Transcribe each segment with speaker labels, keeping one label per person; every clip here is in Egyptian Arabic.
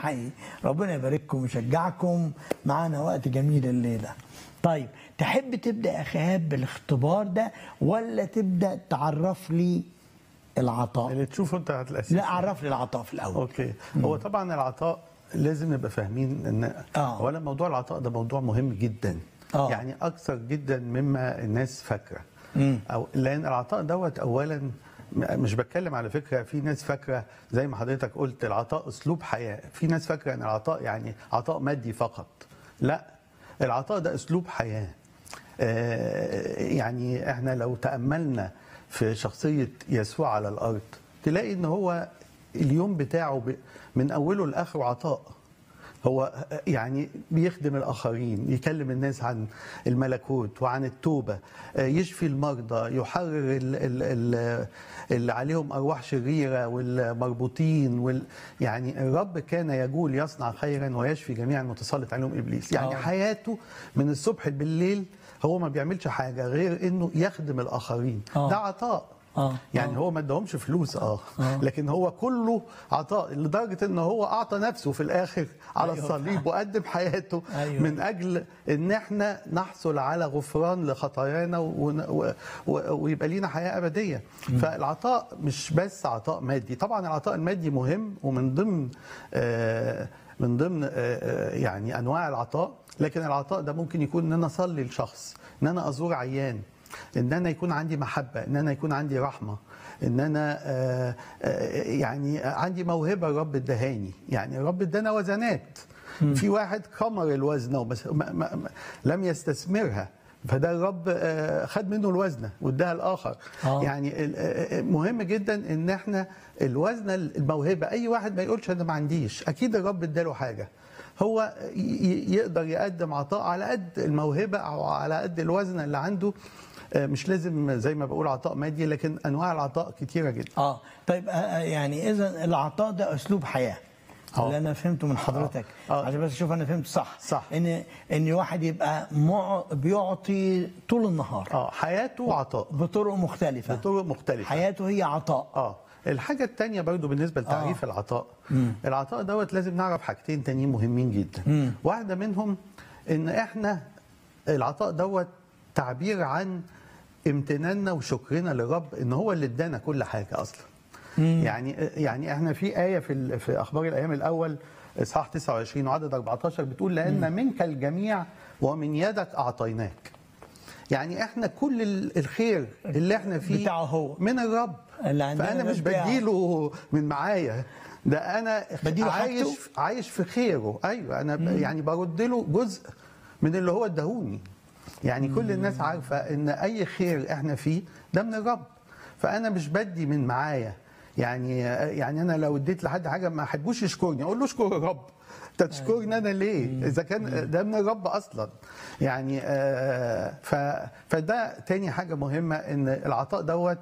Speaker 1: حقيقي ربنا يبارككم ويشجعكم معانا وقت جميل الليله طيب تحب تبدا يا خهاب بالاختبار ده ولا تبدا تعرف لي العطاء
Speaker 2: اللي تشوفه انت هتلاقيه
Speaker 1: لا عرف لي العطاء في الاول
Speaker 2: اوكي هو طبعا العطاء لازم نبقى فاهمين ان
Speaker 1: آه.
Speaker 2: اولا موضوع العطاء ده موضوع مهم جدا
Speaker 1: آه.
Speaker 2: يعني اكثر جدا مما الناس فاكره او لان العطاء دوت اولا م- مش بتكلم على فكره في ناس فاكره زي ما حضرتك قلت العطاء اسلوب حياه في ناس فاكره ان العطاء يعني عطاء مادي فقط لا العطاء ده اسلوب حياه آه، يعني احنا لو تاملنا في شخصيه يسوع على الارض تلاقي ان هو اليوم بتاعه ب- من اوله لاخره عطاء هو يعني بيخدم الاخرين يكلم الناس عن الملكوت وعن التوبه آه، يشفي المرضى يحرر ال- ال- ال- اللي عليهم ارواح شريره والمربوطين وال يعني الرب كان يجول يصنع خيرا ويشفي جميع المتسلط عليهم ابليس يعني
Speaker 1: آه.
Speaker 2: حياته من الصبح بالليل هو ما بيعملش حاجه غير انه يخدم الاخرين
Speaker 1: آه.
Speaker 2: ده عطاء
Speaker 1: آه.
Speaker 2: يعني هو ما اداهمش فلوس اه لكن هو كله عطاء لدرجه ان هو اعطى نفسه في الاخر على
Speaker 1: أيوة.
Speaker 2: الصليب وقدم حياته
Speaker 1: أيوة.
Speaker 2: من اجل ان احنا نحصل على غفران لخطايانا ون- و- و- ويبقى لينا حياه ابديه فالعطاء مش بس عطاء مادي طبعا العطاء المادي مهم ومن ضمن آه، من ضمن آه، آه، يعني انواع العطاء لكن العطاء ده ممكن يكون ان انا اصلي لشخص ان انا ازور عيان ان انا يكون عندي محبه ان انا يكون عندي رحمه ان انا آه، آه، يعني عندي موهبه الرب ادهاني يعني الرب ادانا وزنات في واحد خمر الوزنه وبس ما ما ما لم يستثمرها فده الرب آه، خد منه الوزنه واداها الاخر
Speaker 1: آه.
Speaker 2: يعني ال- آه، آه، مهم جدا ان احنا الوزنه الموهبه اي واحد ما يقولش انا ما عنديش اكيد الرب اداله حاجه هو ي- ي- يقدر يقدم عطاء على قد الموهبه او على قد الوزن اللي عنده آه، مش لازم زي ما بقول عطاء مادي لكن انواع العطاء كتيره جدا
Speaker 1: اه طيب آه، آه، يعني اذا العطاء ده اسلوب حياه
Speaker 2: آه.
Speaker 1: اللي انا فهمته من حضرتك
Speaker 2: آه.
Speaker 1: عشان بس اشوف انا فهمت صح
Speaker 2: صح.
Speaker 1: ان ان واحد يبقى مع بيعطي طول النهار
Speaker 2: اه حياته عطاء
Speaker 1: بطرق مختلفه
Speaker 2: بطرق مختلفه
Speaker 1: حياته هي عطاء
Speaker 2: اه الحاجة التانية برضو بالنسبة لتعريف
Speaker 1: آه.
Speaker 2: آه. العطاء مم. العطاء دوت لازم نعرف حاجتين تانيين مهمين جدا مم. واحدة منهم ان احنا العطاء دوت تعبير عن امتناننا وشكرنا للرب ان هو اللي ادانا كل حاجة اصلا مم. يعني يعني احنا في آية في ال- في اخبار الايام الاول اصحاح 29 وعدد 14 بتقول لان منك الجميع ومن يدك اعطيناك يعني احنا كل ال- الخير اللي احنا فيه
Speaker 1: بتاعه هو.
Speaker 2: من الرب
Speaker 1: اللي عندنا
Speaker 2: فانا
Speaker 1: ده
Speaker 2: مش
Speaker 1: بتاعه.
Speaker 2: بديله من معايا ده انا
Speaker 1: بديله
Speaker 2: عايش
Speaker 1: حاجته؟
Speaker 2: عايش في خيره ايوه انا ب- يعني برد له جزء من اللي هو اداهوني يعني كل الناس عارفه ان اي خير احنا فيه ده من الرب فانا مش بدي من معايا يعني يعني انا لو اديت لحد حاجه ما احبوش يشكرني اقول له اشكر الرب انت تشكرني انا ليه اذا كان ده من الرب اصلا يعني آه، ف فده تاني حاجه مهمه ان العطاء دوت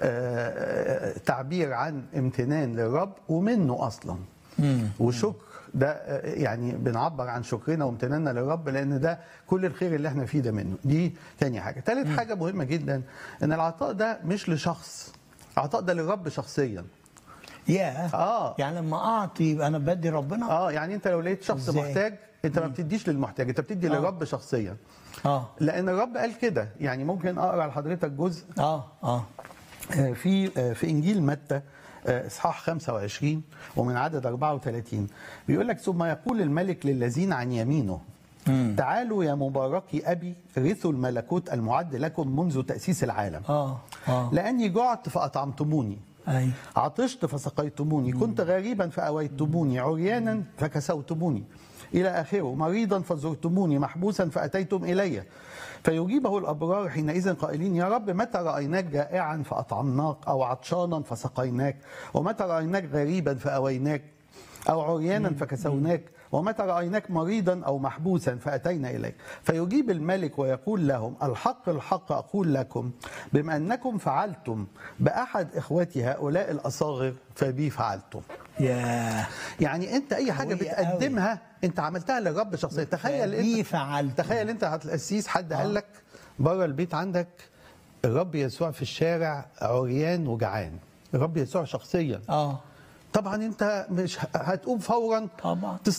Speaker 2: آه، تعبير عن امتنان للرب ومنه اصلا وشكر ده آه، يعني بنعبر عن شكرنا وامتناننا للرب لان ده كل الخير اللي احنا فيه ده منه دي تاني حاجه تالت حاجه مهمه جدا ان العطاء ده مش لشخص العطاء ده للرب شخصيا
Speaker 1: يا
Speaker 2: آه.
Speaker 1: يعني لما اعطي يبقى انا بدي ربنا
Speaker 2: اه يعني انت لو لقيت شخص
Speaker 1: إزاي؟
Speaker 2: محتاج انت ما بتديش للمحتاج انت بتدي للرب شخصيا
Speaker 1: اه
Speaker 2: لان الرب قال كده يعني ممكن اقرا لحضرتك جزء
Speaker 1: اه اه
Speaker 2: آه، في آه، في انجيل متى آه، اصحاح 25 ومن عدد 34 بيقول لك ثم يقول الملك للذين عن يمينه تعالوا يا مباركي ابي رثوا الملكوت المعد لكم منذ تاسيس العالم
Speaker 1: اه اه
Speaker 2: لاني جعت فاطعمتموني
Speaker 1: اي
Speaker 2: عطشت فسقيتموني كنت غريبا فأويتموني عريانا فكسوتموني إلى آخره مريضا فزرتموني محبوسا فأتيتم إلي فيجيبه الأبرار حينئذ قائلين يا رب متى رأيناك جائعا فأطعمناك أو عطشانا فسقيناك ومتى رأيناك غريبا فأويناك أو عريانا فكسوناك ومتى رأيناك مريضا أو محبوسا فأتينا إليك فيجيب الملك ويقول لهم الحق الحق أقول لكم بما أنكم فعلتم بأحد إخوتي هؤلاء الأصاغر فبي فعلتم
Speaker 1: يا
Speaker 2: يعني أنت أي حاجة
Speaker 1: قوية قوي.
Speaker 2: بتقدمها أنت عملتها للرب شخصيا تخيل
Speaker 1: فبي
Speaker 2: أنت
Speaker 1: فعلتم.
Speaker 2: تخيل أنت هتقسيس حد قال لك بره البيت عندك الرب يسوع في الشارع عريان وجعان الرب يسوع شخصيا
Speaker 1: اه
Speaker 2: طبعا انت مش ه- هتقوم فورا
Speaker 1: طبعا.
Speaker 2: تست